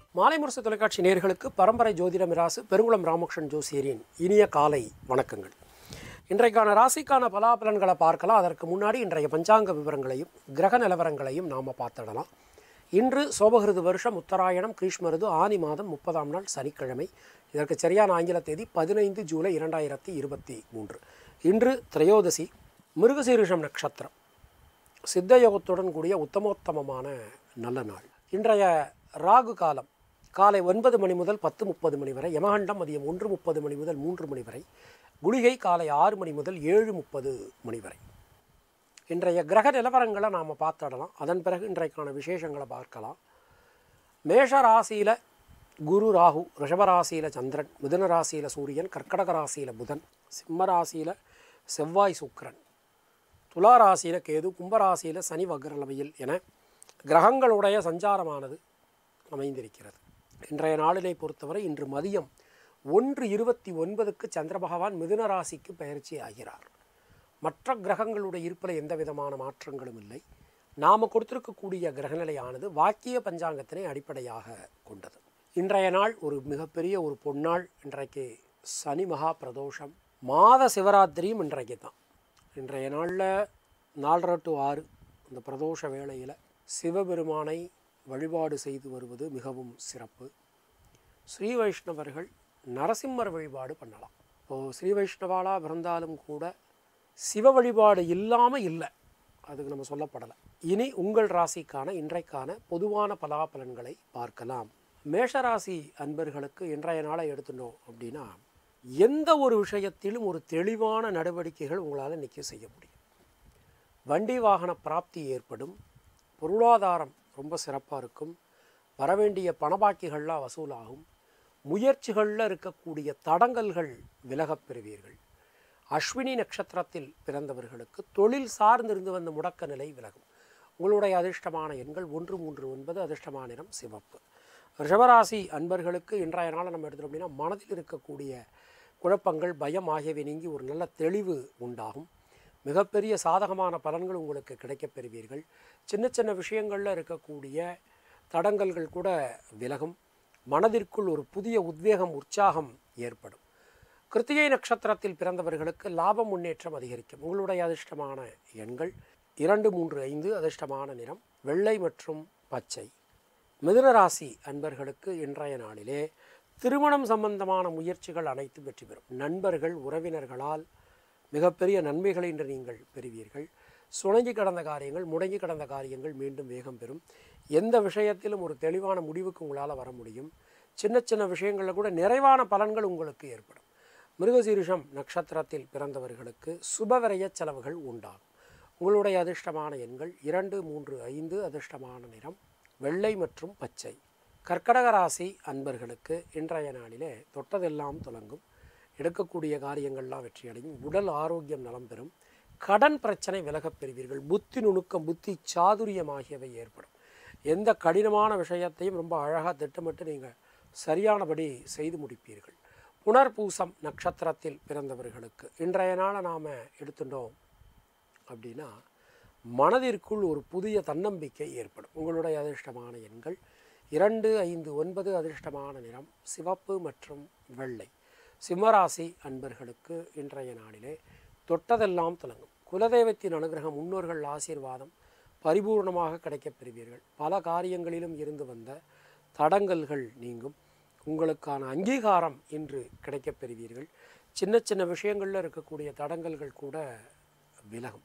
மாலை முரசு தொலைக்காட்சி நேயர்களுக்கு பரம்பரை ஜோதிட மிராசு பெருங்குளம் ராமகிருஷ்ணன் ஜோசியரின் இனிய காலை வணக்கங்கள் இன்றைக்கான ராசிக்கான பலாபலன்களை பார்க்கலாம் அதற்கு முன்னாடி இன்றைய பஞ்சாங்க விவரங்களையும் கிரக நிலவரங்களையும் நாம் பார்த்துடலாம் இன்று சோபகிருது வருஷம் உத்தராயணம் கிரீஷ்மருது ஆனி மாதம் முப்பதாம் நாள் சனிக்கிழமை இதற்கு சரியான ஆங்கில தேதி பதினைந்து ஜூலை இரண்டாயிரத்தி இருபத்தி மூன்று இன்று திரையோதசி மிருகசீரிஷம் நட்சத்திரம் சித்தயோகத்துடன் கூடிய உத்தமோத்தமமான நல்ல நாள் இன்றைய ராகு காலம் காலை ஒன்பது மணி முதல் பத்து முப்பது மணி வரை யமகண்டம் மதியம் ஒன்று முப்பது மணி முதல் மூன்று மணி வரை குளிகை காலை ஆறு மணி முதல் ஏழு முப்பது மணி வரை இன்றைய கிரக நிலவரங்களை நாம் பார்த்துடலாம் அதன் பிறகு இன்றைக்கான விசேஷங்களை பார்க்கலாம் மேஷ ராசியில் குரு ராகு ரிஷப ராசியில் சந்திரன் மிதுன ராசியில் சூரியன் கர்க்கடக ராசியில் புதன் சிம்ம ராசியில் செவ்வாய் சுக்கிரன் துலா ராசியில் கேது கும்பராசியில் சனி வக்ரலமையில் என கிரகங்களுடைய சஞ்சாரமானது அமைந்திருக்கிறது இன்றைய நாளினை பொறுத்தவரை இன்று மதியம் ஒன்று இருபத்தி ஒன்பதுக்கு சந்திர பகவான் மிதுன ராசிக்கு பயிற்சி ஆகிறார் மற்ற கிரகங்களுடைய இருப்பில் எந்த விதமான மாற்றங்களும் இல்லை நாம் கொடுத்திருக்கக்கூடிய கிரகநிலையானது வாக்கிய பஞ்சாங்கத்தினை அடிப்படையாக கொண்டது இன்றைய நாள் ஒரு மிகப்பெரிய ஒரு பொன்னாள் இன்றைக்கு சனி மகா பிரதோஷம் மாத சிவராத்திரியும் இன்றைக்கு தான் இன்றைய நாளில் நாலரை டு ஆறு இந்த பிரதோஷ வேளையில் சிவபெருமானை வழிபாடு செய்து வருவது மிகவும் சிறப்பு ஸ்ரீ வைஷ்ணவர்கள் நரசிம்மர் வழிபாடு பண்ணலாம் இப்போது ஸ்ரீ வைஷ்ணவாலா பிறந்தாலும் கூட சிவ வழிபாடு இல்லாமல் இல்லை அதுக்கு நம்ம சொல்லப்படலை இனி உங்கள் ராசிக்கான இன்றைக்கான பொதுவான பலாபலன்களை பார்க்கலாம் மேஷராசி அன்பர்களுக்கு இன்றைய நாளை எடுத்துட்டோம் அப்படின்னா எந்த ஒரு விஷயத்திலும் ஒரு தெளிவான நடவடிக்கைகள் உங்களால் இன்றைக்கி செய்ய முடியும் வண்டி வாகன பிராப்தி ஏற்படும் பொருளாதாரம் ரொம்ப சிறப்பாக இருக்கும் வரவேண்டிய பணபாக்கிகள்லாம் வசூலாகும் முயற்சிகளில் இருக்கக்கூடிய தடங்கல்கள் விலகப் பெறுவீர்கள் அஸ்வினி நட்சத்திரத்தில் பிறந்தவர்களுக்கு தொழில் சார்ந்திருந்து வந்த முடக்க நிலை விலகும் உங்களுடைய அதிர்ஷ்டமான எண்கள் ஒன்று மூன்று ஒன்பது அதிர்ஷ்டமான நிறம் சிவப்பு ரிஷபராசி அன்பர்களுக்கு இன்றைய நாளை நம்ம எடுத்துட்டோம் அப்படின்னா மனதில் இருக்கக்கூடிய குழப்பங்கள் பயம் ஆகியவை நீங்கி ஒரு நல்ல தெளிவு உண்டாகும் மிகப்பெரிய சாதகமான பலன்கள் உங்களுக்கு கிடைக்கப் பெறுவீர்கள் சின்ன சின்ன விஷயங்களில் இருக்கக்கூடிய தடங்கல்கள் கூட விலகும் மனதிற்குள் ஒரு புதிய உத்வேகம் உற்சாகம் ஏற்படும் கிருத்திகை நட்சத்திரத்தில் பிறந்தவர்களுக்கு லாப முன்னேற்றம் அதிகரிக்கும் உங்களுடைய அதிர்ஷ்டமான எண்கள் இரண்டு மூன்று ஐந்து அதிர்ஷ்டமான நிறம் வெள்ளை மற்றும் பச்சை மிதுன ராசி அன்பர்களுக்கு இன்றைய நாளிலே திருமணம் சம்பந்தமான முயற்சிகள் அனைத்தும் வெற்றி பெறும் நண்பர்கள் உறவினர்களால் மிகப்பெரிய நன்மைகளை இன்று நீங்கள் பெறுவீர்கள் சுணங்கி கடந்த காரியங்கள் முடங்கி கடந்த காரியங்கள் மீண்டும் வேகம் பெறும் எந்த விஷயத்திலும் ஒரு தெளிவான முடிவுக்கு உங்களால் வர முடியும் சின்ன சின்ன விஷயங்களில் கூட நிறைவான பலன்கள் உங்களுக்கு ஏற்படும் மிருகசீரிஷம் நட்சத்திரத்தில் பிறந்தவர்களுக்கு சுபவிரய செலவுகள் உண்டாகும் உங்களுடைய அதிர்ஷ்டமான எண்கள் இரண்டு மூன்று ஐந்து அதிர்ஷ்டமான நிறம் வெள்ளை மற்றும் பச்சை கர்க்கடக ராசி அன்பர்களுக்கு இன்றைய நாளிலே தொட்டதெல்லாம் தொடங்கும் எடுக்கக்கூடிய காரியங்கள்லாம் வெற்றியடையும் உடல் ஆரோக்கியம் நலம் பெறும் கடன் பிரச்சனை விலகப் பெறுவீர்கள் புத்தி நுணுக்கம் புத்தி சாதுரியம் ஆகியவை ஏற்படும் எந்த கடினமான விஷயத்தையும் ரொம்ப அழகாக திட்டமிட்டு நீங்கள் சரியானபடி செய்து முடிப்பீர்கள் புனர்பூசம் நட்சத்திரத்தில் பிறந்தவர்களுக்கு இன்றைய நாளை நாம் எடுத்துட்டோம் அப்படின்னா மனதிற்குள் ஒரு புதிய தன்னம்பிக்கை ஏற்படும் உங்களுடைய அதிர்ஷ்டமான எண்கள் இரண்டு ஐந்து ஒன்பது அதிர்ஷ்டமான நிறம் சிவப்பு மற்றும் வெள்ளை சிம்மராசி அன்பர்களுக்கு இன்றைய நாளிலே தொட்டதெல்லாம் தொடங்கும் குலதெய்வத்தின் அனுகிரகம் முன்னோர்கள் ஆசீர்வாதம் பரிபூர்ணமாக கிடைக்கப் பெறுவீர்கள் பல காரியங்களிலும் இருந்து வந்த தடங்கல்கள் நீங்கும் உங்களுக்கான அங்கீகாரம் இன்று கிடைக்கப் பெறுவீர்கள் சின்ன சின்ன விஷயங்களில் இருக்கக்கூடிய தடங்கல்கள் கூட விலகும்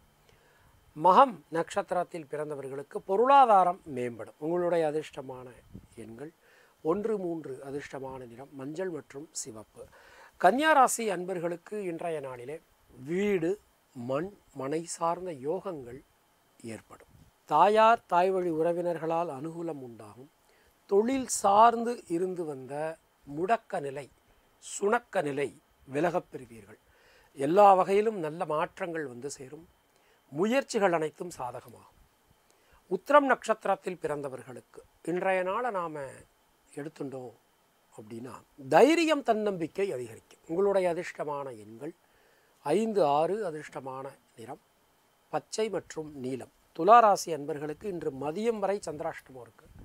மகம் நட்சத்திரத்தில் பிறந்தவர்களுக்கு பொருளாதாரம் மேம்படும் உங்களுடைய அதிர்ஷ்டமான எண்கள் ஒன்று மூன்று அதிர்ஷ்டமான நிறம் மஞ்சள் மற்றும் சிவப்பு கன்னியாராசி அன்பர்களுக்கு இன்றைய நாளிலே வீடு மண் மனை சார்ந்த யோகங்கள் ஏற்படும் தாயார் தாய் வழி உறவினர்களால் அனுகூலம் உண்டாகும் தொழில் சார்ந்து இருந்து வந்த முடக்க நிலை சுணக்க நிலை விலகப் பெறுவீர்கள் எல்லா வகையிலும் நல்ல மாற்றங்கள் வந்து சேரும் முயற்சிகள் அனைத்தும் சாதகமாகும் உத்திரம் நட்சத்திரத்தில் பிறந்தவர்களுக்கு இன்றைய நாளை நாம் எடுத்துட்டோம் அப்படின்னா தைரியம் தன்னம்பிக்கை அதிகரிக்கும் உங்களுடைய அதிர்ஷ்டமான எண்கள் ஐந்து ஆறு அதிர்ஷ்டமான நிறம் பச்சை மற்றும் நீலம் துளாராசி அன்பர்களுக்கு இன்று மதியம் வரை சந்திராஷ்டமம் இருக்குது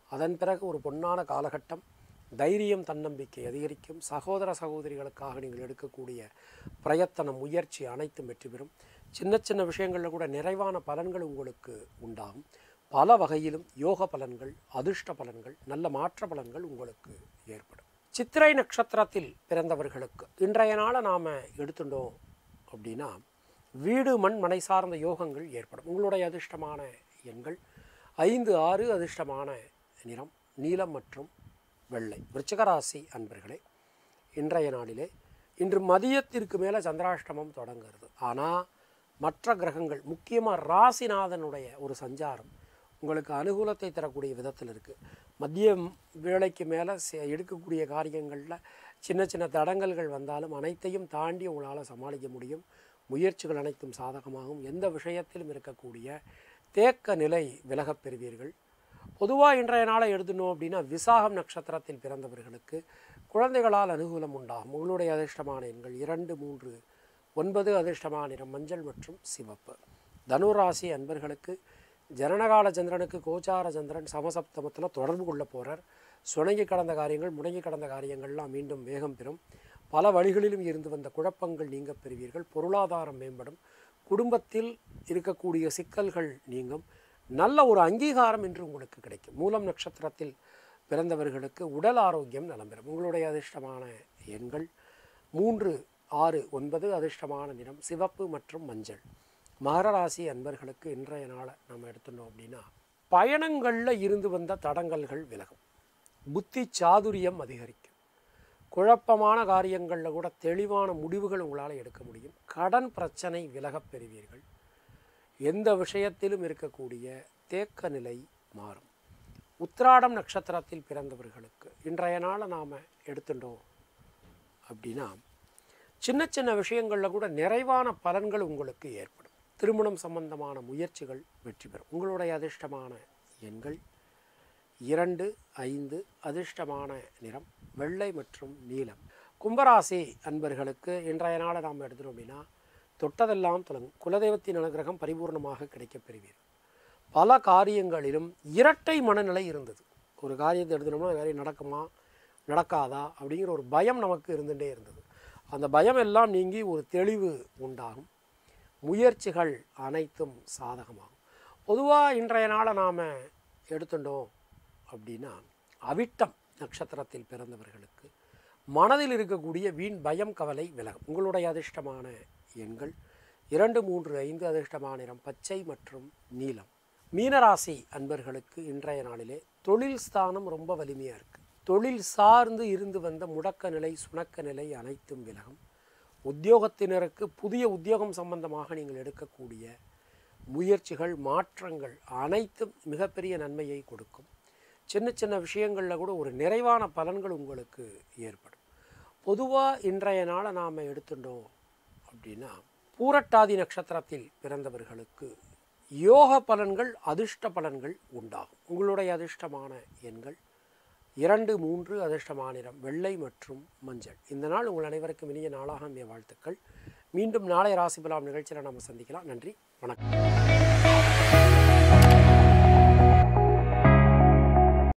அதன் பிறகு ஒரு பொன்னான காலகட்டம் தைரியம் தன்னம்பிக்கை அதிகரிக்கும் சகோதர சகோதரிகளுக்காக நீங்கள் எடுக்கக்கூடிய பிரயத்தனம் முயற்சி அனைத்தும் வெற்றி பெறும் சின்ன சின்ன விஷயங்களில் கூட நிறைவான பலன்கள் உங்களுக்கு உண்டாகும் பல வகையிலும் யோக பலன்கள் அதிர்ஷ்ட பலன்கள் நல்ல மாற்ற பலன்கள் உங்களுக்கு ஏற்படும் சித்திரை நட்சத்திரத்தில் பிறந்தவர்களுக்கு இன்றைய நாளை நாம் எடுத்துட்டோம் அப்படின்னா வீடு மண் மனை சார்ந்த யோகங்கள் ஏற்படும் உங்களுடைய அதிர்ஷ்டமான எண்கள் ஐந்து ஆறு அதிர்ஷ்டமான நிறம் நீலம் மற்றும் வெள்ளை விருச்சிகராசி அன்பர்களே இன்றைய நாளிலே இன்று மதியத்திற்கு மேலே சந்திராஷ்டமம் தொடங்குறது ஆனால் மற்ற கிரகங்கள் முக்கியமாக ராசிநாதனுடைய ஒரு சஞ்சாரம் உங்களுக்கு அனுகூலத்தை தரக்கூடிய விதத்தில் இருக்குது மதிய வேளைக்கு மேலே எடுக்கக்கூடிய காரியங்களில் சின்ன சின்ன தடங்கல்கள் வந்தாலும் அனைத்தையும் தாண்டி உங்களால் சமாளிக்க முடியும் முயற்சிகள் அனைத்தும் சாதகமாகும் எந்த விஷயத்திலும் இருக்கக்கூடிய தேக்க நிலை விலகப் பெறுவீர்கள் பொதுவாக இன்றைய நாளை எழுதணும் அப்படின்னா விசாகம் நட்சத்திரத்தில் பிறந்தவர்களுக்கு குழந்தைகளால் அனுகூலம் உண்டாகும் உங்களுடைய அதிர்ஷ்டமான எண்கள் இரண்டு மூன்று ஒன்பது அதிர்ஷ்டமான நிறம் மஞ்சள் மற்றும் சிவப்பு தனுராசி அன்பர்களுக்கு ஜனனகால சந்திரனுக்கு கோச்சார சந்திரன் சமசப்தமத்தில் தொடர்பு கொள்ள போகிறார் சுணங்கி கடந்த காரியங்கள் முடங்கி கடந்த காரியங்கள்லாம் மீண்டும் வேகம் பெறும் பல வழிகளிலும் இருந்து வந்த குழப்பங்கள் நீங்க பெறுவீர்கள் பொருளாதாரம் மேம்படும் குடும்பத்தில் இருக்கக்கூடிய சிக்கல்கள் நீங்கும் நல்ல ஒரு அங்கீகாரம் இன்று உங்களுக்கு கிடைக்கும் மூலம் நட்சத்திரத்தில் பிறந்தவர்களுக்கு உடல் ஆரோக்கியம் நலம் பெறும் உங்களுடைய அதிர்ஷ்டமான எண்கள் மூன்று ஆறு ஒன்பது அதிர்ஷ்டமான நிறம் சிவப்பு மற்றும் மஞ்சள் மகர ராசி அன்பர்களுக்கு இன்றைய நாளை நம்ம எடுத்துட்டோம் அப்படின்னா பயணங்களில் இருந்து வந்த தடங்கல்கள் விலகும் புத்தி சாதுரியம் அதிகரிக்கும் குழப்பமான காரியங்களில் கூட தெளிவான முடிவுகள் உங்களால் எடுக்க முடியும் கடன் பிரச்சனை விலகப் பெறுவீர்கள் எந்த விஷயத்திலும் இருக்கக்கூடிய தேக்க நிலை மாறும் உத்திராடம் நட்சத்திரத்தில் பிறந்தவர்களுக்கு இன்றைய நாளை நாம் எடுத்துட்டோம் அப்படின்னா சின்ன சின்ன விஷயங்களில் கூட நிறைவான பலன்கள் உங்களுக்கு ஏற்படும் திருமணம் சம்பந்தமான முயற்சிகள் வெற்றி பெறும் உங்களுடைய அதிர்ஷ்டமான எண்கள் இரண்டு ஐந்து அதிர்ஷ்டமான நிறம் வெள்ளை மற்றும் நீலம் கும்பராசி அன்பர்களுக்கு இன்றைய நாளை நாம் எடுத்துட்டோம் அப்படின்னா தொட்டதெல்லாம் தொடங்கும் குலதெய்வத்தின் அனுகிரகம் பரிபூர்ணமாக கிடைக்கப் பெறுவீர்கள் பல காரியங்களிலும் இரட்டை மனநிலை இருந்தது ஒரு காரியத்தை எடுத்துனோம்னா அது காரியம் நடக்குமா நடக்காதா அப்படிங்கிற ஒரு பயம் நமக்கு இருந்துகிட்டே இருந்தது அந்த பயம் எல்லாம் நீங்கி ஒரு தெளிவு உண்டாகும் முயற்சிகள் அனைத்தும் சாதகமாகும் பொதுவாக இன்றைய நாளை நாம் எடுத்துட்டோம் அப்படின்னா அவிட்டம் நட்சத்திரத்தில் பிறந்தவர்களுக்கு மனதில் இருக்கக்கூடிய வீண் பயம் கவலை விலகும் உங்களுடைய அதிர்ஷ்டமான எண்கள் இரண்டு மூன்று ஐந்து அதிர்ஷ்டமான நிறம் பச்சை மற்றும் நீலம் மீனராசி அன்பர்களுக்கு இன்றைய நாளிலே தொழில் ஸ்தானம் ரொம்ப வலிமையாக இருக்குது தொழில் சார்ந்து இருந்து வந்த முடக்க நிலை சுணக்க நிலை அனைத்தும் விலகும் உத்தியோகத்தினருக்கு புதிய உத்தியோகம் சம்பந்தமாக நீங்கள் எடுக்கக்கூடிய முயற்சிகள் மாற்றங்கள் அனைத்தும் மிகப்பெரிய நன்மையை கொடுக்கும் சின்ன சின்ன விஷயங்களில் கூட ஒரு நிறைவான பலன்கள் உங்களுக்கு ஏற்படும் பொதுவாக இன்றைய நாளை நாம் எடுத்துட்டோம் அப்படின்னா பூரட்டாதி நட்சத்திரத்தில் பிறந்தவர்களுக்கு யோக பலன்கள் அதிர்ஷ்ட பலன்கள் உண்டாகும் உங்களுடைய அதிர்ஷ்டமான எண்கள் இரண்டு மூன்று அதிர்ஷ்டமான நிறம் வெள்ளை மற்றும் மஞ்சள் இந்த நாள் உங்கள் அனைவருக்கும் இனிய நாளாக அமைய வாழ்த்துக்கள் மீண்டும் நாளை ராசி பலாம் நிகழ்ச்சியில் நாம் சந்திக்கலாம் நன்றி வணக்கம்